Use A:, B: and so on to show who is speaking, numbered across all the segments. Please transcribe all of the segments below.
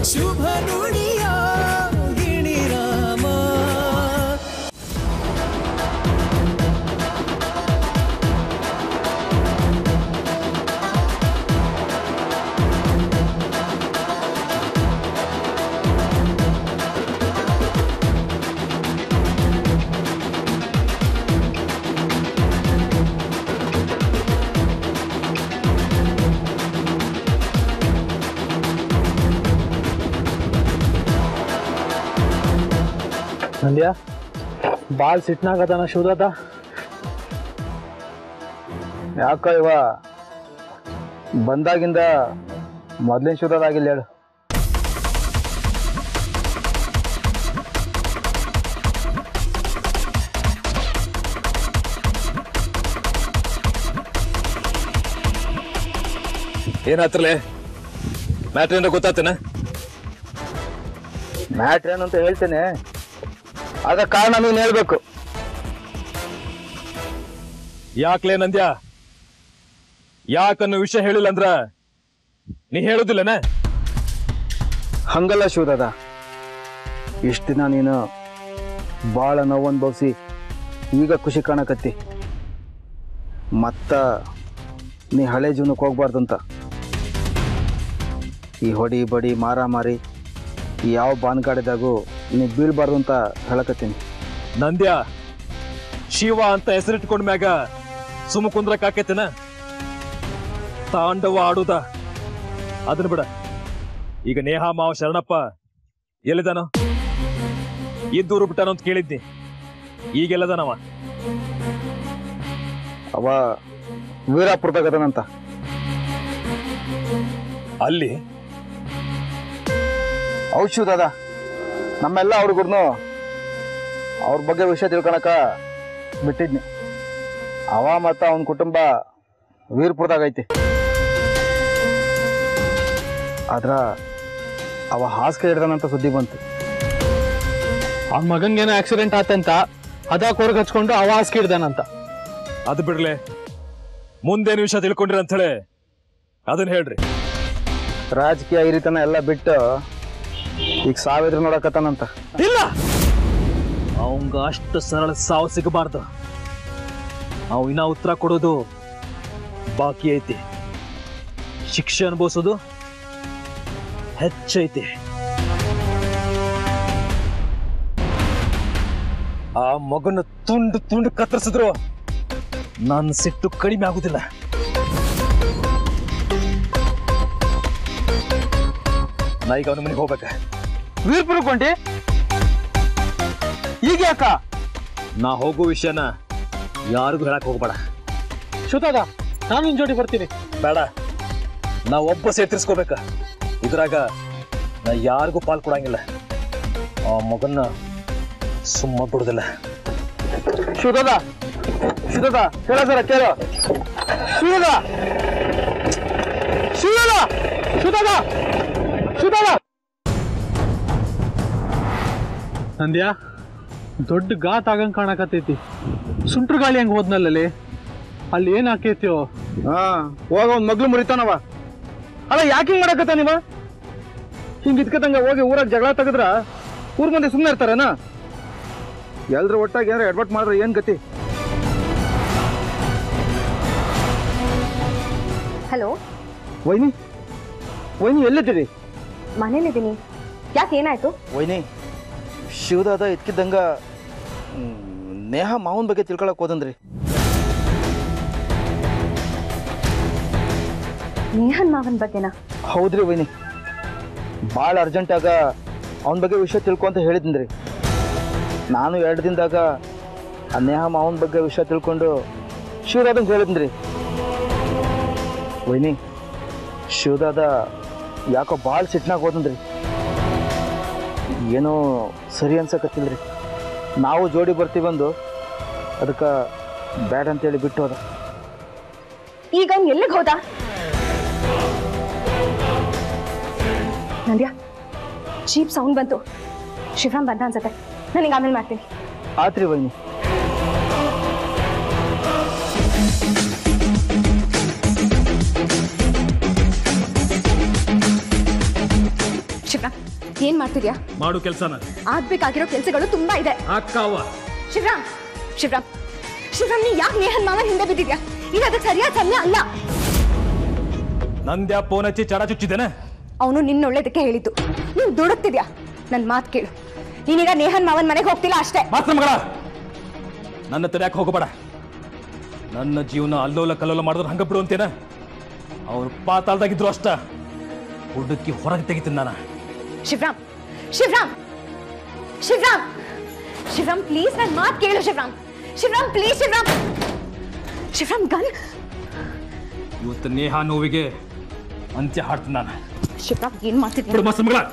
A: ಶುಭ ನುಡಿಯ ಗಿಣಿರಾಮ
B: ನಂದ್ಯ ಬಾಳ್ ಸಿಟ್ನಾಗದಾನ ಶಿವದಾದ ಯಾಕ ಇವ ಬಂದಾಗಿಂದ ಮೊದ್ಲಿನ ಶಿವದಾಗಿಲ್ಲ ಹೇಳು
C: ಏನಾತ್ರಲೆ ಮ್ಯಾಟ್ರ್ ಏನಾರ ಗೊತ್ತಾತೇನ
B: ಮ್ಯಾಟ್ರ್ ಏನಂತ ಹೇಳ್ತೇನೆ ಅದ ಕಾರಣ ನೀನು ಹೇಳ್ಬೇಕು
C: ಯಾಕ್ಲೇ ನಂದ್ಯ ಯಾಕನ್ನೋ ವಿಷಯ ಹೇಳಿಲ್ಲ ಅಂದ್ರ ನೀ ಹೇಳುದಿಲ್ಲನ
B: ಹಂಗಲ್ಲ ಶಿವದಾದ ಇಷ್ಟ ದಿನ ನೀನು ಭಾಳ ನೋವು ಅನುಭವಿಸಿ ಈಗ ಖುಷಿ ಕಾಣಕತ್ತಿ ಮತ್ತ ನೀ ಹಳೆ ಜೀವನಕ್ಕೆ ಹೋಗ್ಬಾರ್ದಂತ ಈ ಹೊಡಿ ಬಡಿ ಮಾರ ಮಾರಿ ಈ ಯಾವ ಬಾನ್ಗಾಡಿದಾಗೂ ನೀ ಬೀಳ್ಬಾರ್ದು ಅಂತ ಹೇಳಕತ್ತೀನಿ
C: ನಂದ್ಯ ಶಿವ ಅಂತ ಹೆಸರಿಟ್ಕೊಂಡ ಮ್ಯಾಗ ಸುಮ್ಮ ಕುಂದ್ರಕ್ ಆಕೇತೇನ ತಾಂಡವ ಆಡುದ ಅದನ್ನ ಬಿಡ ಈಗ ನೇಹ ಮಾವ ಶರಣಪ್ಪ ಎಲ್ಲಿದಾನೋ ಇದ್ದೂರು ಬಿಟ್ಟಾನೋ ಅಂತ ಕೇಳಿದ್ನಿ ಈಗೆಲ್ಲದಾನವ
B: ಅವ ವೀರಾಪುರದಾಗದನಂತ
C: ಅಲ್ಲಿ
B: ಔಷಧ ನಮ್ಮೆಲ್ಲ ಹುಡುಗರ್ನು ಅವ್ರ ಬಗ್ಗೆ ವಿಷಯ ತಿಳ್ಕೊಳಕ ಬಿಟ್ಟಿದ್ನಿ ಅವ ಮತ್ತು ಅವನ ಕುಟುಂಬ ವೀರ್ಪುರದಾಗ ಐತಿ ಆದ್ರ ಅವ ಹಾಸಿಗೆ ಹಿಡ್ದಾನಂತ ಸುದ್ದಿ ಬಂತು
D: ಅವ್ನ ಮಗನ್ಗೇನೋ ಆಕ್ಸಿಡೆಂಟ್ ಆತಂತ ಅದ ಕೊರ್ಗ್ ಹಚ್ಕೊಂಡು ಅವ ಹಾಸ್ಗೆ ಹಿಡ್ದಾನಂತ
C: ಅದು ಬಿಡ್ಲೆ ಮುಂದೇನು ವಿಷಯ ತಿಳ್ಕೊಂಡ್ರಿ ಅಂತ ಹೇಳಿ ಅದನ್ನ ಹೇಳ್ರಿ
B: ರಾಜಕೀಯ ಈ ರೀತನ ಎಲ್ಲ ಬಿಟ್ಟು ಈಗ ಸಾವಿರ ನೋಡಕತ್ತಾನಂತ
C: ಇಲ್ಲ ಅವಂಗ ಅಷ್ಟು ಸರಳ ಸಾವು ಸಿಗಬಾರ್ದು ಅವ್ ಇನ್ನ ಉತ್ತರ ಕೊಡೋದು ಬಾಕಿ ಐತಿ ಶಿಕ್ಷೆ ಅನುಭವಿಸೋದು ಹೆಚ್ಚೈತಿ ಆ ಮಗನ ತುಂಡು ತುಂಡು ಕತ್ತರಿಸಿದ್ರು ನನ್ನ ಸಿಟ್ಟು ಕಡಿಮೆ ಆಗುದಿಲ್ಲ ನಾ ಈಗ ಅವನ ಮನೆಗೆ ಹೋಗ್ಬೇಕ
D: ವೀರ್ಪುರ ಕೊಂಡಿ ಈಗ ಯಾಕ
C: ನಾ ಹೋಗೋ ವಿಷಯನ ಯಾರಿಗೂ ಹೇಳಕ್ ಹೋಗ್ಬೇಡ
D: ಶ್ರುತದ ನಾನು ನಿನ್ ಜೋಡಿ ಬರ್ತೀನಿ
C: ಬೇಡ ನಾ ಒಬ್ಬ ಸೇರ್ತಿರ್ಸ್ಕೋಬೇಕ ಇದ್ರಾಗ ನಾ ಯಾರಿಗೂ ಪಾಲ್ ಕೊಡಂಗಿಲ್ಲ ಆ ಮಗನ್ನ ಸುಮ್ಮ ಬಿಡುದಿಲ್ಲ
B: ಶುದ್ಧದ ಶುದ್ಧದ ಕೇಳ ಸರ ಕೇಳು ಶುದ್ಧದ
D: ಶಿವದ ಶುತದ ಶುತದ ನಂದ್ಯ ದೊಡ್ಡ ಗಾತ್ ಆಗಂಗ್ ಕಾಣಕತ್ತೈತಿ ಸುಂಟ್ರ ಗಾಳಿ ಹಂಗ ಹೋದ್ನಲ್ಲಲ್ಲಿ ಅಲ್ಲಿ ಏನ್ ಆಕೈತಿಯೋ
B: ಹಾ ಹೋಗ ಒಂದ್ ಮಗ್ಳು ಮುರಿತಾನವ ಅಲ್ಲ ಯಾಕೆ ಹಿಂಗ್ ಮಾಡಕತ್ತ ನೀವ ಹಿಂಗ್ ಇದ್ಕತಂಗ ಹೋಗಿ ಊರಾಗ ಜಗಳ ತೆಗದ್ರ ಊರ್ ಮಂದಿ ಸುಮ್ಮನೆ ಇರ್ತಾರೇನ ಎಲ್ರು ಒಟ್ಟಾಗಿ ಏನಾರ ಎಡ್ವರ್ಟ್ ಮಾಡಿದ್ರೆ ಏನ್ ಗತಿ
E: ಹಲೋ
B: ವೈನಿ ವೈನಿ ಎಲ್ಲಿದ್ದೀರಿ
E: ಮನೇಲಿದ್ದೀನಿ ಯಾಕೆ ಏನಾಯ್ತು
B: ವೈನಿ ಶಿವದಾದ ಇದ್ಕಿದ್ದಂಗ ಮ್, ನೇಹ ಮಾವನ್ ಬಗ್ಗೆ ತಿಳ್ಕೊಳಕ್ ಹೋದಂದ್ರಿ
E: ನೇಹನ್ ಮಾವನ್ ಬಗ್ಗೆನಾ
B: ಹೌದ್ರಿ ವೈನಿ ಭಾಳ ಅರ್ಜೆಂಟಾಗ ಅವನ ಬಗ್ಗೆ ವಿಷಯ ತಿಳ್ಕೊ ಅಂತ ಹೇಳಿದ್ರಿ ನಾನು ಎರಡು ದಿನದಾಗ ಆ ನೇಹ ಮಾವನ ಬಗ್ಗೆ ವಿಷಯ ತಿಳ್ಕೊಂಡು ಶಿವದಾದಂಗೆ ಹೇಳಿದ್ರಿ ವೈನಿ ಶಿವದಾದ ಯಾಕೋ ಭಾಳ ಸಿಟ್ನಾಗ ಹೋದಂದ್ರಿ ಏನೋ ಸರಿ ಅನ್ಸಕತ್ತಿಲ್ರಿ ನಾವು ಜೋಡಿ ಬರ್ತೀವಂದು ಅದಕ್ಕೆ ಬ್ಯಾಡ ಅಂತೇಳಿ ಬಿಟ್ಟು ಹೋದ
E: ಈಗ ಅವ್ನು ಎಲ್ಲಿಗೆ ಹೋದ ನಂದ್ಯಾ ಚೀಪ್ ಸೌಂಡ್ ಬಂತು ಶಿವರಾಮ್ ಬಂದ ಅನ್ಸತ್ತೆ ನನಗೆ ಆಮೇಲೆ ಮಾಡ್ತೀನಿ
B: ಆತ್ರಿ ವೈನಿ
E: ಶಿವರಾಮ್ ಏನ್ ಮಾಡ್ತಿದ್ಯಾ
C: ಮಾಡು ಕೆಲಸನ
E: ಆಗ್ಬೇಕಾಗಿರೋ ಕೆಲ್ಸಗಳು ತುಂಬಾ ಇದೆ
C: ಅಕ್ಕವ್ವ
E: ಶಿವರಾಮ್ ಶಿವರಾಮ್ ಶಿವರಾಮ್ ನೀ ಯಾಕೆ ನೇಹನ್ ಮಾವನ್ ಹಿಂದೆ ಬಿದ್ದಿದ್ಯಾ ಇದು ಅದಕ್ಕೆ ಸರಿಯಾದ ಸಮಯ ಅಲ್ಲ
C: ನಂದ್ಯಾ ಫೋನ್ ಹಚ್ಚಿ ಚಡ ಚುಚ್ಚಿದ್ದೇನೆ
E: ಅವನು ನಿನ್ನೊಳ್ಳೇದಕ್ಕೆ ಹೇಳಿದ್ದು ನೀನ್ ದುಡುಕ್ತಿದ್ಯಾ ನನ್ ಮಾತ್ ಕೇಳು ನೀನೀಗ ನೇಹನ್ ಮಾವನ್ ಮನೆಗೆ ಹೋಗ್ತಿಲ್ಲ ಅಷ್ಟೇ
C: ಮಾತ್ರ ಮಗಳ ನನ್ನ ತಡ್ಯಾಕ ಹೋಗಬೇಡ ನನ್ನ ಜೀವನ ಅಲ್ಲೋಲ ಕಲ್ಲೋಲ ಮಾಡಿದ್ರೆ ಹಂಗ ಬಿಡು ಅಂತೇನ ಅವ್ರು ಪಾತಾಳ್ದಾಗಿದ್ರು ಅಷ್ಟ ಹುಡುಕಿ ಹೊರಗೆ ತೆಗಿತೀನಿ ನಾನು
E: ಶಿವರಾಮ್ ಶಿವರಾಮ್ ಶಿವರಾಮ್ ಶಿವರಾಮ್ ಪ್ಲೀಸ್ ನನ್ ಮಾತ್ ಕೇಳು ಶಿವರಾಮ್ ಶಿವರಾಮ್ ಪ್ಲೀಸ್ ಶಿವರಾಮ್ ಶಿವರಾಮ್ ಗನ್
C: ಇವತ್ತು ನೇಹ ನೋವಿಗೆ ಅಂತ್ಯ ಹಾಡ್ತೀನಿ ನಾನು
E: ಶಿವರಾಮ್ ಏನ್ ಮಾಡ್ತಿದ್ಯಾ
C: ಬಿಡು ಮಸ್ತ್ ಮಗಳ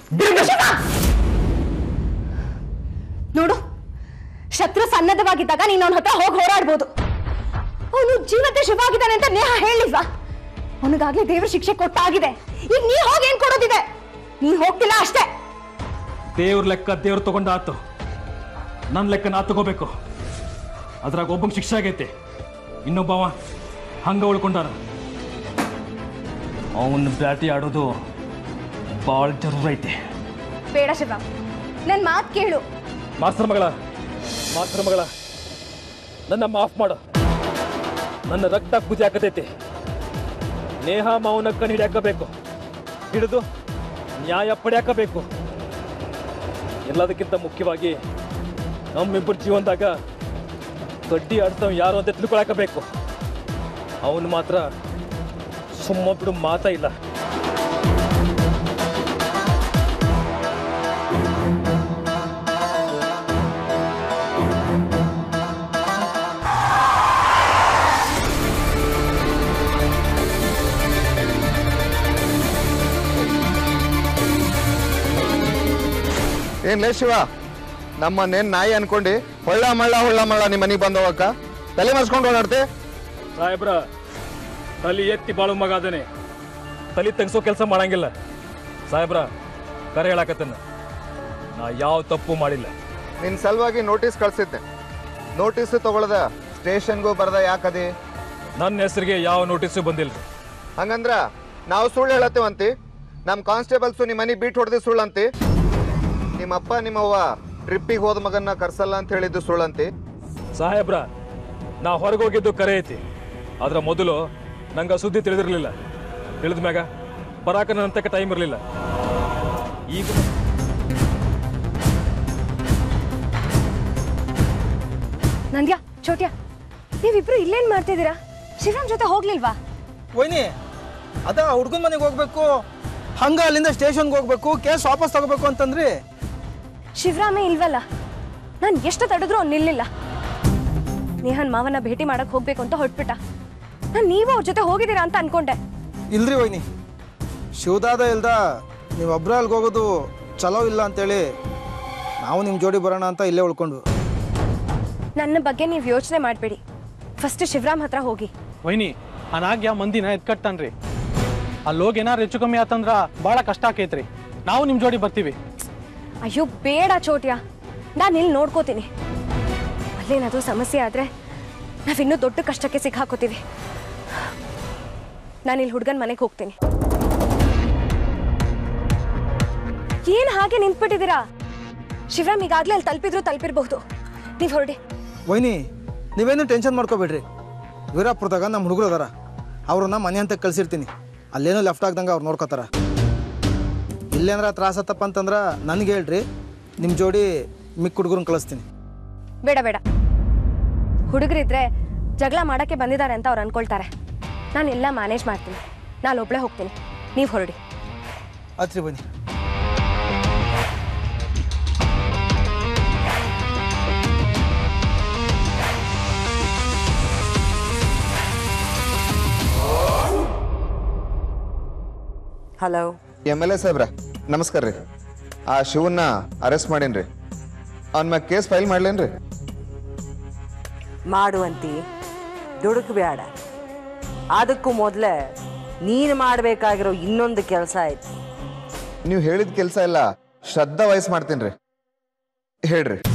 E: ನೋಡು ಶತ್ರು ಸನ್ನದ್ಧವಾಗಿದ್ದಾಗ ನೀನು ಅವನ ಹತ್ರ ಹೋಗಿ ಹೋರಾಡ್ಬೋದು ಅವನು ಜೀವತೆ ಶುಭ ಆಗಿದ್ದಾನೆ ಅಂತ ನೇಹ ಹೇಳಿಲ್ವಾ ಅವನಿಗಾಗ್ಲೇ ದೇವ್ರ ಶಿಕ್ಷೆ ಕೊಟ್ಟಾಗಿದೆ ಈಗ ನೀ ಹೋಗಿ ಏನ್ ಕೊಡೋದಿದೆ ನೀ ಹೋಗ್ತಿಲ್ಲ ಅಷ್ಟೇ
C: ದೇವ್ರ ಲೆಕ್ಕ ದೇವ್ರು ತಗೊಂಡ ಆತು ನನ್ನ ಲೆಕ್ಕ ನಾ ತಗೋಬೇಕು ಅದ್ರಾಗ ಒಬ್ಬಂಗೆ ಶಿಕ್ಷೆ ಆಗೈತೆ ಇನ್ನೊಬ್ಬವ ಹಂಗ ಉಳ್ಕೊಂಡಾನ ಅವನ್ನ ಬ್ಯಾಟಿ ಆಡೋದು ಭಾಳ ಜರೂರ್ ಐತೆ
E: ಬೇಡ ಶಿವರಾಮ್ ನನ್ ಮಾತ್ ಕೇಳು
C: ಮಾಸ್ತರ್ ಮಗಳ ಮಾಸ್ತರ್ ಮಗಳ ನನ್ನ ಮಾಫ್ ಮಾಡು ನನ್ನ ರಕ್ತ ಕುದಿ ಹಾಕತೈತಿ ನೇಹ ಮಾವನ ಕಣ್ಣು ಹಿಡಿಯಾಕಬೇಕು ಹಿಡಿದು ನ್ಯಾಯ ಪಡ್ಯಾಕಬೇಕು ಎಲ್ಲದಕ್ಕಿಂತ ಮುಖ್ಯವಾಗಿ ನಮ್ಮಿಬ್ಬರ ಜೀವನದಾಗ ಕಡ್ಡಿ ಆಡ್ತಾವ್ ಯಾರು ಅಂತ ತಿಳ್ಕೊಳಕಬೇಕು ಅವನು ಮಾತ್ರ ಸುಮ್ಮ ಬಿಡು ಮಾತಾ ಇಲ್ಲ
B: ಏನ್ಲೇ ಶಿವ ನಮ್ಮನ್ನೇನ್ ನಾಯಿ ಅನ್ಕೊಂಡು ಹೊಳ್ಳ ಮಳ್ಳ ಹೊಳ್ಳ ಮಳ್ಳ ನಿಮ್ಮ ಮನೆಗೆ ಬಂದವಕ್ಕ ತಲೆ ಮರ್ಸ್ಕೊಂಡು ಓಡಾಡ್ತೆ
C: ಸಾಹೇಬ್ರ ತಲೆ ಎತ್ತಿ ಬಾಳು ಮಗ ಅದನೆ ತಲೆ ತೆಗ್ಸೋ ಕೆಲಸ ಮಾಡಂಗಿಲ್ಲ ಸಾಹೇಬ್ರ ಕರೆ ಹೇಳಾಕತ್ತನ ನಾ ಯಾವ ತಪ್ಪು ಮಾಡಿಲ್ಲ
B: ನಿನ್ ಸಲುವಾಗಿ ನೋಟಿಸ್ ಕಳ್ಸಿದ್ದೆ ನೋಟಿಸ್ ತಗೊಳ್ದ ಸ್ಟೇಷನ್ಗೂ ಬರ್ದ ಯಾಕದಿ
C: ನನ್ನ ಹೆಸರಿಗೆ ಯಾವ ನೋಟಿಸು ಬಂದಿಲ್ಲ
B: ಹಂಗಂದ್ರ ನಾವು ಸುಳ್ಳು ಹೇಳತ್ತೇವಂತಿ ನಮ್ಮ ಕಾನ್ಸ್ಟೇಬಲ್ಸು ನಿಮ್ಮ ಮನೆ ಬೀಟ್ ಹೊಡೆದು ಸುಳ್ಳಂತಿ ನಿಮ್ಮಪ್ಪ ನಿಮ್ಮವ್ವ ಟ್ರಿಪ್ಪಿಗೆ ಹೋದ ಮಗನ್ನ ಕರ್ಸಲ್ಲ ಅಂತ ಹೇಳಿದ್ದು ಸುಳ್ಳಂತಿ
C: ಸಾಹೇಬ್ರ ನಾ ಹೊರಗೆ ಹೋಗಿದ್ದು ಕರೆ ಐತಿ ಆದ್ರ ಮೊದಲು ನಂಗೆ ಆ ಸುದ್ದಿ ತಿಳಿದಿರ್ಲಿಲ್ಲ ತಿಳಿದ ಮ್ಯಾಗ ಬರಾಕ ನನ್ನ ಟೈಮ್ ಇರಲಿಲ್ಲ ಈಗ
E: ನಂದ್ಯಾ ಚೋಟ್ಯಾ ನೀವಿಬ್ರು ಇಲ್ಲೇನ್ ಮಾಡ್ತಿದ್ದೀರಾ ಶಿವರಾಮ್ ಜೊತೆ ಹೋಗ್ಲಿಲ್ವಾ
F: ವೈನಿ ಅದ ಹುಡ್ಗನ ಮನೆಗೆ ಹೋಗ್ಬೇಕು ಹಂಗ ಅಲ್ಲಿಂದ ಸ್ಟೇಷನ್ಗೆ ಹೋಗ್ಬೇಕು ಕೇಸ್ ವಾಪಸ್ ತಗೋಬೇಕು ಅಂತಂದ್ರಿ
E: ಶಿವರಾಮೇ ಇಲ್ವಲ್ಲ ನಾನು ಎಷ್ಟು ತಡೆದ್ರೂ ಅವ್ನು ನಿಲ್ಲಿಲ್ಲ ನೇಹನ್ ಮಾವನ ಭೇಟಿ ಮಾಡಕ್ ಹೋಗ್ಬೇಕು ಅಂತ ಹೊಟ್ಬಿಟ್ಟ ನಾನು ನೀವು ಅವ್ರ ಜೊತೆ ಹೋಗಿದ್ದೀರಾ ಅಂತ ಅನ್ಕೊಂಡೆ
F: ಇಲ್ರಿ ವೈನಿ ಶಿವದಾದ ಇಲ್ದ ನೀವು ಒಬ್ರ ಅಲ್ಲಿಗೆ ಹೋಗೋದು ಚಲೋ ಇಲ್ಲ ಅಂತೇಳಿ ನಾವು ನಿಮ್ಮ ಜೋಡಿ ಬರೋಣ ಅಂತ ಇಲ್ಲೇ ಉಳ್ಕೊಂಡ್ವು
E: ನನ್ನ ಬಗ್ಗೆ ನೀವು ಯೋಚನೆ ಮಾಡಬೇಡಿ ಫಸ್ಟ್ ಶಿವರಾಮ್ ಹತ್ರ ಹೋಗಿ
D: ವೈನಿ ಅನಾಗ್ಯ ಮಂದಿನ ಎತ್ಕಟ್ತಾನ್ರಿ ಅಲ್ಲಿ ಹೋಗಿ ಏನಾರು ಹೆಚ್ಚು ಕಮ್ಮಿ ಆತಂದ್ರ ಭಾಳ ಕಷ್ಟ ಆಕೈತ್ರಿ ನಾವು ನಿಮ್ಮ ಜೋಡಿ ಬರ್ತೀವಿ
E: ಅಯ್ಯೋ ಬೇಡ ಚೋಟ್ಯ ನಾನು ಇಲ್ಲಿ ನೋಡ್ಕೋತೀನಿ ಅಲ್ಲೇನಾದ್ರೂ ಸಮಸ್ಯೆ ಆದ್ರೆ ನಾವಿನ್ನೂ ದೊಡ್ಡ ಕಷ್ಟಕ್ಕೆ ಸಿಕ್ಕಾಕೋತೀವಿ ನಾನು ಇಲ್ಲಿ ಹುಡುಗನ ಮನೆಗೆ ಹೋಗ್ತೀನಿ ಏನ್ ಹಾಗೆ ನಿಂತ್ಬಿಟ್ಟಿದ್ದೀರಾ ಶಿವರಾಮ್ ಈಗಾಗ್ಲೇ ಅಲ್ಲಿ ತಲುಪಿದ್ರು ತಲುಪಿರ್ಬಹುದು ನೀವು ಹೊರಡಿ
F: ವೈನಿ ನೀವೇನು ಟೆನ್ಷನ್ ಮಾಡ್ಕೋಬೇಡ್ರಿ ವೀರಾಪುರದಾಗ ನಮ್ಮ ಹುಡುಗರು ಅದಾರ ಅವ್ರನ್ನ ಮನೆ ಅಂತ ಕಳ್ಸಿರ್ತೀನಿ ಅಲ್ಲೇನೋ ಲೆಫ್ಟ್ ಆಗ್ದಂಗೆ ಅವ್ರು ನೋಡ್ಕೋತಾರ ಇಲ್ಲೇನಾರ ತ್ರಾಸ ಆತಪ್ಪ ಅಂತಂದ್ರೆ ನನಗೆ ಹೇಳ್ರಿ ನಿಮ್ಮ ಜೋಡಿ ಮಿಕ್ಕ ಹುಡುಗರನ್ನ ಕಳಿಸ್ತೀನಿ
E: ಬೇಡ ಬೇಡ ಹುಡುಗರಿದ್ರೆ ಜಗಳ ಮಾಡಕ್ಕೆ ಬಂದಿದ್ದಾರೆ ಅಂತ ಅವ್ರು ಅನ್ಕೊಳ್ತಾರೆ ನಾನು ಎಲ್ಲ ಮ್ಯಾನೇಜ್ ಮಾಡ್ತೀನಿ ನಾನು ಒಬ್ಳೆ ಹೋಗ್ತೀನಿ ನೀವು ಹೊರಡಿ
F: ಆತ್ರಿ ಬನ್ನಿ
G: ಹಲೋ
B: ಎಮ್ ಎಲ್ ಎ ಸಾಹೇಬ್ರ ನಮಸ್ಕಾರ ರೀ ಆ ಶಿವನ್ನ ಅರೆಸ್ಟ್ ಮಾಡೇನ್ರಿ ಅವನ ಮ್ಯಾಗ ಕೇಸ್ ಫೈಲ್ ಮಾಡ್ಲೇನ್ರಿ
G: ಮಾಡುವಂತಿ ದುಡುಕು ಬೇಡ ಅದಕ್ಕೂ ಮೊದಲೇ ನೀನು ಮಾಡಬೇಕಾಗಿರೋ ಇನ್ನೊಂದು ಕೆಲಸ ಐತಿ
B: ನೀವು ಹೇಳಿದ ಕೆಲಸ ಎಲ್ಲ ಶ್ರದ್ಧಾ ವಯಸ್ಸು ಮಾಡ್ತೀನಿ ರೀ ಹೇಳ್ರಿ